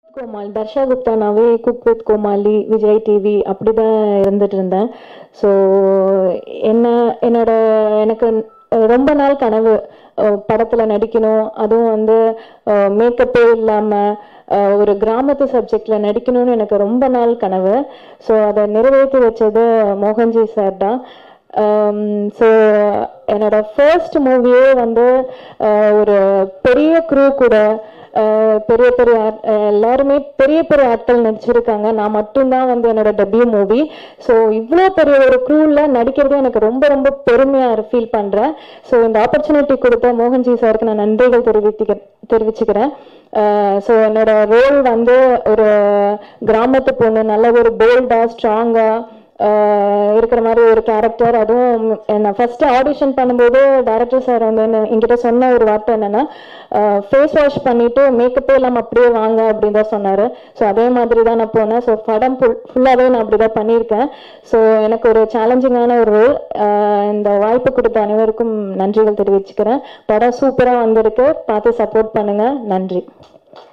கோமால் தர்ஷா குப்தானாவே cook with Comali Vijay TV அப்படி தான் இருந்துட்டு இருந்தேன் ஸோ என்ன என்னோட எனக்கு ரொம்ப நாள் கனவு படத்தில் நடிக்கணும் அதுவும் வந்து மேக்கப்பே இல்லாமல் ஒரு கிராமத்து சப்ஜெக்டில் நடிக்கணும்னு எனக்கு ரொம்ப நாள் கனவு ஸோ அதை நிறைவேற்றி வச்சது மோகன்ஜி சார் தான் ஸோ என்னோட ஃபர்ஸ்ட் மூவியே வந்து அஹ், ஒரு பெரிய க்ரூ கூட அஹ், பெரிய பெரிய act- அஹ், எல்லாருமே பெரிய பெரிய ஆட்கள் நடிச்சிருக்காங்க நான் மட்டும்தான் வந்து என்னோட டெபியூ மூவி ஸோ இவ்வளோ பெரிய ஒரு க்ரூவில் நடிக்கிறது எனக்கு ரொம்ப ரொம்ப பெருமையாக ஃபீல் பண்ணுறேன் ஸோ இந்த ஆப்பர்ச்சுனிட்டி கொடுத்த மோகன்ஜி சாருக்கு நான் நன்றிகள் தெரிவித்துக்க தெரிவிச்சுக்கிறேன் ஸோ என்னோட ரோல் வந்து ஒரு கிராமத்து பொண்ணு நல்ல ஒரு போல்டாக ஸ்ட்ராங்காக இருக்கிற மாதிரி ஒரு கேரக்டர் அதுவும் நான் ஃபர்ஸ்ட் ஆடிஷன் பண்ணும்போது டேரக்டர் சார் வந்து என்ன- என்கிட்ட சொன்ன ஒரு வார்த்தை என்னன்னா ஃபேஸ் வாஷ் பண்ணிட்டு மேக்கப்பே இல்லாமல் அப்படியே வாங்க அப்படின்னு தான் சொன்னார் ஸோ அதே மாதிரி தான் நான் போனேன் ஸோ படம் ஃபுல் ஃபுல்லாகவே நான் அப்படி தான் பண்ணியிருக்கேன் ஸோ எனக்கு ஒரு சேலஞ்சிங்கான ஒரு ரோல் இந்த வாய்ப்பு கொடுத்த அனைவருக்கும் நன்றிகள் தெரிவிச்சுக்கிறேன் படம் சூப்பராக வந்திருக்கு பார்த்து சப்போர்ட் பண்ணுங்க நன்றி